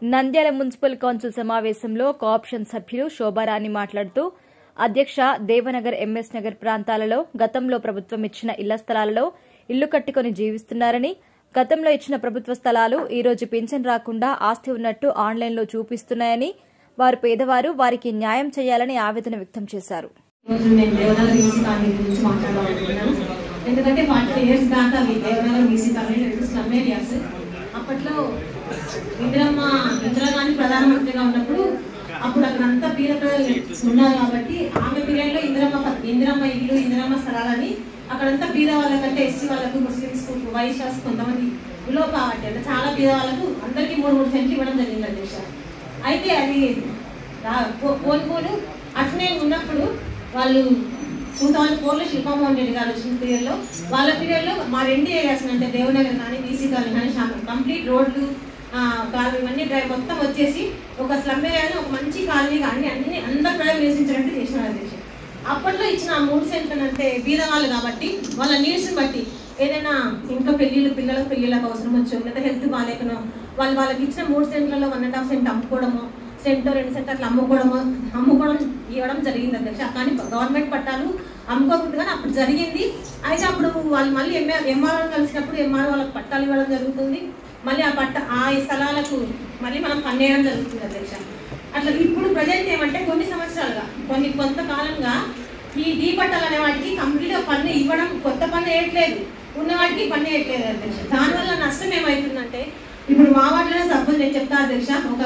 Nandyal municipal council సమావేశంలో cooption సభ్యులు శోభారాణి మాట్లాడుతూ అధ్యక్ష దేవనగర్ ఎంఎస్ నగర్ ప్రాంతాలలో గతంలో ప్రభుత్వం ఇచ్చిన ఇళ్ల స్థలాలలో ఇల్లు కట్టుకుని జీవిస్తున్నారని గతంలో ఇచ్చిన ప్రభుత్వ స్థలాలు ఈ రోజు పింఛన్ రాకుండా ఆస్తి ఉన్నట్టు ఆన్లైన్లో చూపిస్తున్నాయని వారు పేదవారు వారికి న్యాయం చేయాలని ఆవేదన వ్యక్తం చేశారు ఈరోజు నేను దేవనగర్ ఈసీ కాలనీ గురించి మాట్లాడాలనుకుంటున్నాను ఎందుకంటే ఫార్టీ ఇయర్స్ దాకా ఈ దేవనగర్ ఈసీ కాలనీ రెండు స్లమ్ ఏరియాస్ అప్పట్లో ఇందిరమ్మ ఇందిరాగాంధీ ప్రధానమంత్రిగా ఉన్నప్పుడు అప్పుడు అక్కడంతా పీర ప్రజలు ఉన్నారు కాబట్టి ఆమె పీరియడ్లో ఇందిరమ్మ పథ- ఇందిరమ్మ ఇల్లు ఇందిరమ్మ స్థలాలని అక్కడంతా పీద వాళ్ళకంటే ఎస్సీ వాళ్ళకు ముస్లిమ్స్ వైశ్యాస్ కొంతమంది విలో కాబట్టి అంటే చాలా పీద వాళ్ళకు అందరికీ మూడు మూడు సెంట్లు ఇవ్వడం జరిగింది అధ్యక్ష అయితే అది రా- పో- పోను పోను అట్నే ఉన్నప్పుడు వాళ్ళు టూ థౌజండ్ ఫోర్లో శిల్పామోహన్ రెడ్డి గారు వచ్చిన పీరియడ్లో వాళ్ళ పీరియడ్లో మా రెండు ఏరియాస్ అంటే దేవనగర్ కానీ బీసీ కాలనీ కానీ శాఖ కంప్లీట్ రోడ్లు ఆ, కాలు ఇవన్నీ డ్రైవ్ మొత్తం వచ్చేసి ఒక స్లమ్ ఏరియాని ఒక మంచి కాలనీ కానీ అన్ని అందరు ప్రజలు నివసించినట్టు చేసినారు అధ్యక్ష అప్పట్లో ఇచ్చిన ఆ మూడు సెంట్లు అంటే బీదవాళ్ళు కాబట్టి వాళ్ళ నీడ్స్ని బట్టి ఏదైనా ఇంట్లో పెళ్ళిళ్ళు పిల్లలకు పెళ్ళిళ్ళకి అవసరం వచ్చో లేదా హెల్త్ బాగాలేకనో వాళ్ళు వాళ్ళకి ఇచ్చిన మూడు సెంట్లలో వన్ అండ్ హాఫ్ సెంట్ అమ్ముకోవడమో సెంట్ రెండు సెంట్ అట్లా అమ్ముకోవడము అమ్ముకోవడం ఇవ్వడం జరిగింది అధ్యక్ష కానీ గవర్నమెంట్ పట్టాలు అమ్ముకోకూడదు కానీ అప్పుడు జరిగింది అయితే అప్పుడు వాళ్ళు మళ్ళీ ఎంఆర్ ఎంఆర్ఓ కలిసినప్పుడు ఎంఆర్ఓ వాళ్ళకి పట్టాలు ఇవ్వడం జరుగుతుంది మళ్ళీ ఆ పట్ట ఆ స్థలాలకు మళ్ళీ మనం పన్నేయడం జరుగుతుంది అధ్యక్ష అట్లా ఇప్పుడు ప్రజెంట్ ఏమంటే కొన్ని సంవత్సరాలుగా కొన్ని కొంతకాలంగా ఈ డీ పట్టాలు అనే వాటికి కంప్లీట్గా పన్ను ఇవ్వడం కొత్త పన్ను వేయట్లేదు ఉన్న వాటికి పన్ను వేయట్లేదు అధ్యక్ష దానివల్ల నష్టం ఏమవుతుందంటే ఇప్పుడు మా వాటిలోనే సపోజ్ నేను చెప్తా అధ్యక్ష ఒక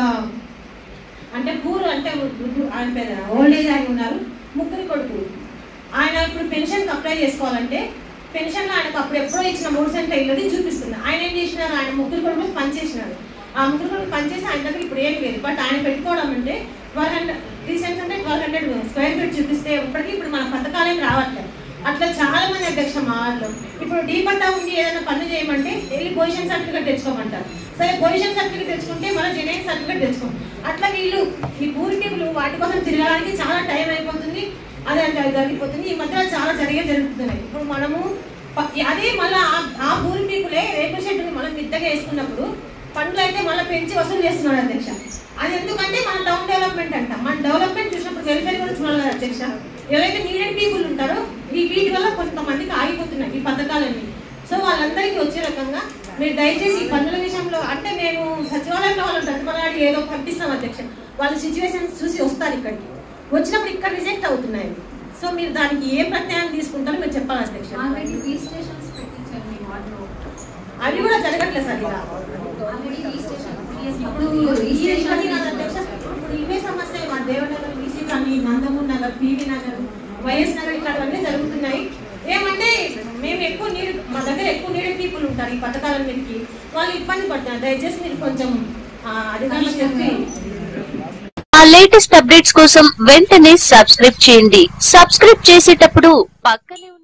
అంటే పూర్ అంటే వృద్ధు- ఆయన పేరు ఓల్డ్ ఏజ్ ఆయన ఉన్నారు ముగ్గురు కొడుకు ఆయన ఇప్పుడు పెన్షన్కి అప్లై చేసుకోవాలంటే పెన్షన్లో ఆయనకు అప్పుడు ఎప్పుడో ఇచ్చిన మూడు సెంట్ల ఇల్లది చూపిస్తుంది ఆయన ఏం చేసినారు ఆయన ముగ్గురు కొడుకు పనిచేసినారు ఆ ముగ్గురు కొడుకు పనిచేసి ఆయన దగ్గర ఇప్పుడు ఏం లేదు బట్ ఆయన పెట్టుకోవడం అంటే ట్వెల్వ్ హండ్రెడ్ త్రీ సెంట్స్ అంటే ట్వెల్వ్ హండ్రెడ్ స్క్వేర్ ఫీట్ చూపిస్తే ఇప్పటికీ ఇప్పుడు మన పథకాలు ఏం రావట్లేదు అట్లా చాలా మంది అధ్యక్ష మా వాళ్ళు ఇప్పుడు డీ పట్టా ఉంది ఏదైనా పన్ను చేయమంటే వెళ్ళి పొజిషన్ సర్టిఫికేట్ తెచ్చుకోమంటారు సరే పొజిషన్ సర్టిఫికేట్ తెచ్చుకుంటే మన జెనైన్ సర్టిఫికేట్ తెచ్చుకోం అట్లా వీళ్ళు ఈ పూర్వీకులు వాటి కోసం తిరగడానికి చాలా టైం అయిపోతుంది అదే అంటే అది జరిగిపోతుంది ఈ మధ్య చాలా జరిగే జరుగుతున్నాయి ఇప్పుడు మనము ప- అదే మళ్ళీ ఆ పూర్వీకులే రేపు షెడ్ని మనం మిద్దగా వేసుకున్నప్పుడు పండ్లు అయితే మళ్ళీ పెంచి వసూలు చేస్తున్నాడు అధ్యక్ష అది ఎందుకంటే మన టౌన్ డెవలప్మెంట్ అంట మన డెవలప్మెంట్ చూసినప్పుడు వెల్ఫేర్ కూడా చూడాలి కదా అధ్యక్ష ఎవరైతే నీడెడ్ పీపుల్ ఉంటారో ఈ వీటి వల్ల కొంతమందికి ఆగిపోతున్నాయి ఈ పథకాలన్నీ సో వాళ్ళందరికీ వచ్చే రకంగా మీరు దయచేసి ఈ పన్నుల విషయంలో అంటే మేము సచివాలయంలో వాళ్ళు ప్రతిపలాడి ఏదో పంపిస్తాం అధ్యక్ష వాళ్ళ సిచ్యువేషన్స్ చూసి వస్తారు ఇక్కడికి వచ్చినప్పుడు ఇక్కడ రిజెక్ట్ అవుతున్నాయి సో మీరు దానికి ఏ ప్రత్యాయం తీసుకుంటారో మీరు చెప్పాలి అధ్యక్ష ఆల్రెడీ రిజిస్ట్రేషన్స్ పెట్టించారు మీ వార్డులో అవి కూడా జరగట్లేదు సార్ ఇలా ఆల్రెడీ రిజిస్ట్రేషన్ ఇప్పుడు ఈ ఇబ్బంది కాదు అధ్యక్ష. ఇప్పుడు ఇవే సమస్య మా దేవనగర్ బీసీ కానీ నందమూర్ నగర్ పివి నగర్ వైఎస్ నగర్ ఇట్లాంటివన్నీ జరుగుతున్నాయి ఏమంటే మేము ఎక్కువ నీడ్ మా దగ్గర ఎక్కువ నీడెడ్ పీపుల్ ఉంటారు ఈ పథకాలన్నిటికీ వాళ్ళు ఇబ్బంది పడుతున్నారు దయచేసి మీరు కొంచెం ఆ, అధికారులకు చెప్పి మా లేటెస్ట్ అప్డేట్స్ కోసం వెంటనే సబ్స్క్రైబ్ చేయండి సబ్స్క్రైబ్ చేసేటప్పుడు పక్కనే ఉన్న